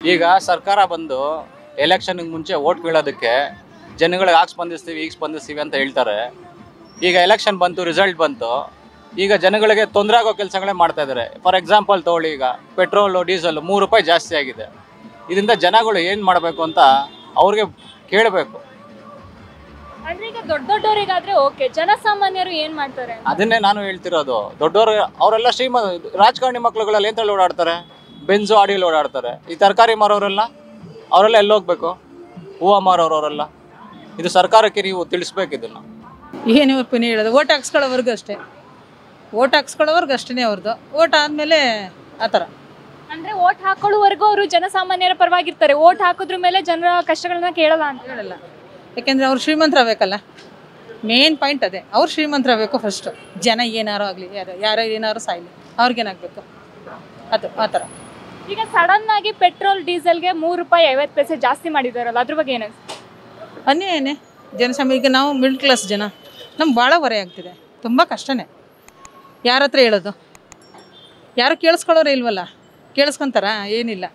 ಈಗ ಸರ್ಕಾರ ಬಂದು ಎಲೆಕ್ಷನ್ಗೆ ಮುಂಚೆ ಓಟ್ ಕೇಳೋದಕ್ಕೆ ಜನಗಳಿಗೆ ಆಗ ಸ್ಪಂದಿಸ್ತೀವಿ ಈಗ ಸ್ಪಂದಿಸ್ತೀವಿ ಅಂತ ಹೇಳ್ತಾರೆ ಈಗ ಎಲೆಕ್ಷನ್ ಬಂತು ರಿಸಲ್ಟ್ ಬಂತು ಈಗ ಜನಗಳಿಗೆ ತೊಂದರೆ ಆಗೋ ಕೆಲಸಗಳೇ ಮಾಡ್ತಾ ಇದ್ದಾರೆ ಫಾರ್ ಎಕ್ಸಾಂಪಲ್ ತೊಗೊಳ್ಳಿ ಈಗ ಪೆಟ್ರೋಲು ಡೀಸೆಲ್ ಮೂರು ರೂಪಾಯಿ ಜಾಸ್ತಿ ಆಗಿದೆ ಇದರಿಂದ ಜನಗಳು ಏನು ಮಾಡಬೇಕು ಅಂತ ಅವ್ರಿಗೆ ಕೇಳಬೇಕು ಅಂದ್ರೆ ಈಗ ದೊಡ್ಡ ದೊಡ್ಡವರಿಗಾದ್ರೆ ಓಕೆ ಜನಸಾಮಾನ್ಯರು ಏನ್ ಮಾಡ್ತಾರೆ ಅದನ್ನೇ ನಾನು ಹೇಳ್ತಿರೋದು ದೊಡ್ಡವರು ಅವರೆಲ್ಲ ಶ್ರೀಮ ರಾಜಕಾರಣಿ ಮಕ್ಳುಗಳೆಲ್ಲ ಎಂತ ಓಡಾಡ್ತಾರೆ ಬೆಂಜು ಆಡಿಯಲ್ಲಿ ಓಡಾಡ್ತಾರೆ ಈ ತರಕಾರಿ ಮಾರೋರೆಲ್ಲ ಅವರೆಲ್ಲ ಎಲ್ಲಿ ಹೋಗ್ಬೇಕು ಹೂವು ಮಾರೋರವರೆಲ್ಲ ಇದು ಸರ್ಕಾರಕ್ಕೆ ನೀವು ತಿಳಿಸ್ಬೇಕು ಇದನ್ನು ಏನು ಒಪಿನಿಯನ್ ಹೇಳೋದು ಓಟ್ ಹಾಕ್ಸ್ಕೊಳ್ಳೋವರೆಗೂ ಅಷ್ಟೇ ಓಟ್ ಹಾಕ್ಸ್ಕೊಳ್ಳೋವರೆಗೂ ಅಷ್ಟೇ ಅವ್ರದ್ದು ಓಟ್ ಆದಮೇಲೆ ಆ ಥರ ಅಂದ್ರೆ ಓಟ್ ಹಾಕೊಳ್ಳುವವರೆಗೂ ಅವರು ಜನಸಾಮಾನ್ಯರ ಪರವಾಗಿರ್ತಾರೆ ಓಟ್ ಹಾಕಿದ್ರ ಮೇಲೆ ಜನರ ಕಷ್ಟಗಳನ್ನ ಕೇಳಲ್ಲ ಅಂತ ಹೇಳಲ್ಲ ಯಾಕೆಂದರೆ ಅವ್ರು ಶ್ರೀಮಂತರಾಗಬೇಕಲ್ಲ ಮೇನ್ ಪಾಯಿಂಟ್ ಅದೇ ಅವ್ರು ಶ್ರೀಮಂತರಾಗಬೇಕು ಫಸ್ಟು ಜನ ಏನಾರು ಆಗಲಿ ಯಾರು ಯಾರು ಏನಾರು ಸಾಯಲಿ ಅವ್ರಿಗೇನಾಗಬೇಕು ಅದು ಆ ಥರ ಈಗ ಸಡನ್ ಆಗಿ ಪೆಟ್ರೋಲ್ ಡೀಸೆಲ್ಗೆ ಮೂರು ರೂಪಾಯಿ ಐವತ್ತು ಪೈಸೆ ಜಾಸ್ತಿ ಮಾಡಿದಾರಲ್ಲ ಅದ್ರ ಬಗ್ಗೆ ಏನು ಅನ್ನೇನೆ ಜನಸಾಮಾನ್ಯ ಈಗ ನಾವು ಮಿಡ್ಲ್ ಕ್ಲಾಸ್ ಜನ ನಮ್ಗೆ ಭಾಳ ಹೊರೆ ಆಗ್ತಿದೆ ತುಂಬ ಕಷ್ಟನೇ ಯಾರ ಹತ್ರ ಹೇಳೋದು ಯಾರು ಕೇಳಿಸ್ಕೊಳ್ಳೋರೇ ಇಲ್ವಲ್ಲ ಕೇಳಿಸ್ಕೊಂತಾರ ಏನಿಲ್ಲ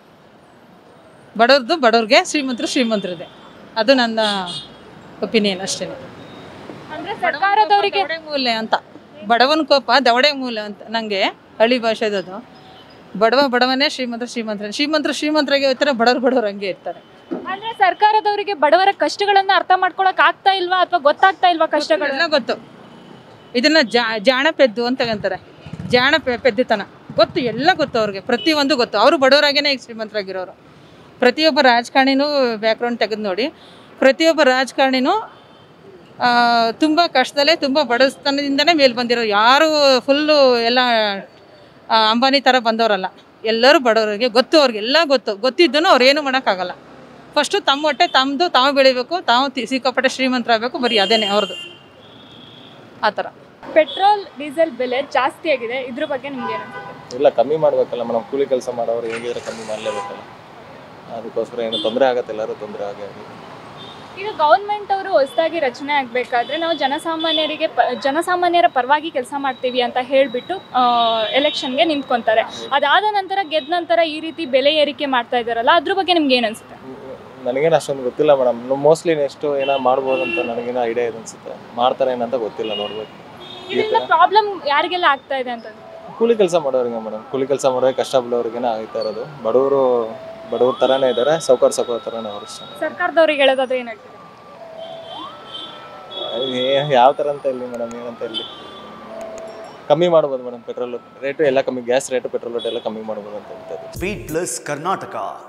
ಬಡವ್ರದ್ದು ಬಡವ್ರಿಗೆ ಶ್ರೀಮಂತರು ಶ್ರೀಮಂತರದೇ ಅದು ನನ್ನ ಒಪಿನಿಯನ್ ಅಷ್ಟೇ ಅಂದ್ರೆ ಸರ್ಕಾರದವರಿಗೆ ದವಡೆ ಮೂಲೆ ಅಂತ ಬಡವನ ಕೋಪ ದವಡೆ ಮೂಲೆ ಅಂತ ನನಗೆ ಹಳ್ಳಿ ಭಾಷೆದದು ಬಡವ ಬಡವನೇ ಶ್ರೀಮಂತ ಶ್ರೀಮಂತರ ಶ್ರೀಮಂತರು ಶ್ರೀಮಂತರಾಗೆ ಇರ್ತಾರೆ ಬಡವ್ರು ಬಡವ್ರು ಹಂಗೆ ಇರ್ತಾರೆ ಅಂದ್ರೆ ಸರ್ಕಾರದವರಿಗೆ ಬಡವರ ಕಷ್ಟಗಳನ್ನ ಅರ್ಥ ಮಾಡ್ಕೊಳಕ್ ಆಗ್ತಾ ಇಲ್ವಾ ಅಥವಾ ಗೊತ್ತಾಗ್ತಾ ಇಲ್ವಾ ಕಷ್ಟಗಳು ಎಲ್ಲ ಗೊತ್ತು ಇದನ್ನ ಜಾ ಜಾಣ ಪೆದ್ದು ಅಂತ ಅಂತಾರೆ ಜಾಣ ಪೆ ಪೆದ್ದುತನ ಗೊತ್ತು ಎಲ್ಲ ಗೊತ್ತು ಅವ್ರಿಗೆ ಪ್ರತಿಯೊಂದು ಗೊತ್ತು ಅವರು ಬಡವರಾಗೇನೆ ಈಗ ಶ್ರೀಮಂತರಾಗಿರೋರು ಪ್ರತಿಯೊಬ್ಬ ರಾಜಕಾರಣಿನೂ ಬ್ಯಾಕ್ಗ್ರೌಂಡ್ ತೆಗೆದು ನೋಡಿ ಪ್ರತಿಯೊಬ್ಬ ರಾಜಕಾರಣಿನೂ ತುಂಬ ಕಷ್ಟದಲ್ಲೇ ತುಂಬ ಬಡತನದಿಂದನೇ ಮೇಲೆ ಬಂದಿರೋರು ಯಾರು ಫುಲ್ಲು ಎಲ್ಲ ಆ, ಅಂಬಾನಿ ಥರ ಬಂದವರಲ್ಲ ಎಲ್ಲರೂ ಬಡವರಿಗೆ ಗೊತ್ತು ಅವ್ರಿಗೆ ಎಲ್ಲ ಗೊತ್ತು ಗೊತ್ತಿದ್ದೂ ಅವ್ರು ಏನು ಮಾಡೋಕ್ಕಾಗಲ್ಲ ಫಸ್ಟು ತಮ್ಮ ಹೊಟ್ಟೆ ತಮ್ಮದು ತಾವು ಬೆಳಿಬೇಕು ತಾವು ತಿ- ಸಿಕ್ಕಾಪಟ್ಟೆ ಶ್ರೀಮಂತರಾಗಬೇಕು ಬರೀ ಅದೇನೆ ಅವ್ರದ್ದು ಆ ಥರ ಪೆಟ್ರೋಲ್ ಡೀಸೆಲ್ ಬೆಲೆ ಜಾಸ್ತಿ ಆಗಿದೆ ಇದ್ರ ಬಗ್ಗೆ ನಿಮ್ಗೆ ಏನು ಇಲ್ಲ ಕಮ್ಮಿ ಮಾಡಬೇಕಲ್ಲ ಮೇಡಮ್ ಕೂಲಿ ಕೆಲಸ ಮಾಡೋರು ಹೇಗಿದ್ರೆ ಕಮ್ಮಿ ಮಾಡಲೇಬೇಕಲ್ಲ ಅದಕ್ಕೋಸ್ಕರ ಏನು ತೊಂದರೆ ಆಗತ್ತೆ ಎಲ್ಲರೂ ತೊಂದರೆ ಆಗೇ ಆಗುತ್ತೆ ಈಗ ಗೌರ್ಮೆಂಟ್ ಅವರು ಹೊಸದಾಗಿ ರಚನೆ ಆಗಬೇಕಾದ್ರೆ ನಾವು ಜನಸಾಮಾನ್ಯರಿಗೆ ಪ ಜನಸಾಮಾನ್ಯರ ಪರವಾಗಿ ಕೆಲಸ ಮಾಡ್ತೀವಿ ಅಂತ ಹೇಳಿಬಿಟ್ಟು ಎಲೆಕ್ಷನ್ಗೆ ನಿಂತ್ಕೊಂತಾರೆ ಅದಾದ ನಂತರ ಗೆದ್ದ ನಂತರ ಈ ರೀತಿ ಬೆಲೆ ಏರಿಕೆ ಮಾಡ್ತಾ ಇದ್ದಾರಲ್ಲ ಅದ್ರ ಬಗ್ಗೆ ನಿಮ್ಗೆ ಏನು ಅನ್ಸುತ್ತೆ ನನಗೇನು ಅಷ್ಟೊಂದು ಗೊತ್ತಿಲ್ಲ ಮೇಡಮ್ ಮೋಸ್ಟ್ಲಿ ನೆಕ್ಸ್ಟ್ ಏನೋ ಮಾಡ್ಬೋದು ಅಂತ ನನಗೇನೋ ಐಡಿಯಾ ಇದೆ ಅನ್ಸುತ್ತೆ ಮಾಡ್ತಾರೆ ಏನಂತ ಗೊತ್ತಿಲ್ಲ ನೋಡ್ಬೇಕು ಈ ಇದರಿಂದ ಥರ ಪ್ರಾಬ್ಲಮ್ ಯಾರಿಗೆಲ್ಲ ಆಗ್ತಾ ಇದೆ ಅಂತ ಕೂಲಿ ಕೆಲಸ ಮಾಡೋರಿಗೆ ಮೇಡಮ್ ಕೂಲಿ ಕೆಲಸ ಮಾಡೋರಿಗೆ ಕಷ್ಟ ಬೀಳೋರಿಗೇನೆ ಆಗ್ತಾ ಇರೋದು ಬಡವರು ಬಡವ್ರ ಥರನೇ ಇದ್ದಾರೆ ಸೌಕರ್ ಸೌಕರ್ ಥರನೇ ಅವ್ರು ಅಷ್ಟೇ ಸರ್ಕಾರದವ್ರಿಗೆ ಹೇಳೋದಾದ್ರೆ ಏನು ಹೇಳ್ತೀರಿ ಯಾವ ಥರ ಅಂತ ಇಲ್ಲಿ ಮೇಡಮ್ ಏನಂತ ಇಲ್ಲಿ ಕಮ್ಮಿ ಮಾಡ್ಬೋದು ಮೇಡಮ್ ಪೆಟ್ರೋಲ್ ರೇಟು ಎಲ್ಲ ಕಮ್ಮಿ ಗ್ಯಾಸ್ ರೇಟು ಪೆಟ್ರೋಲ್ ರೇಟ್ ಎಲ್ಲ ಕಮ್ಮಿ ಮಾಡ್ಬೋದು ಅಂತ ಹೇಳ್ತಾ ಇದ್ದೀನಿ ಸ್ಪೀಡ್ ಪ್ಲಸ್ ಕರ್ನಾಟಕ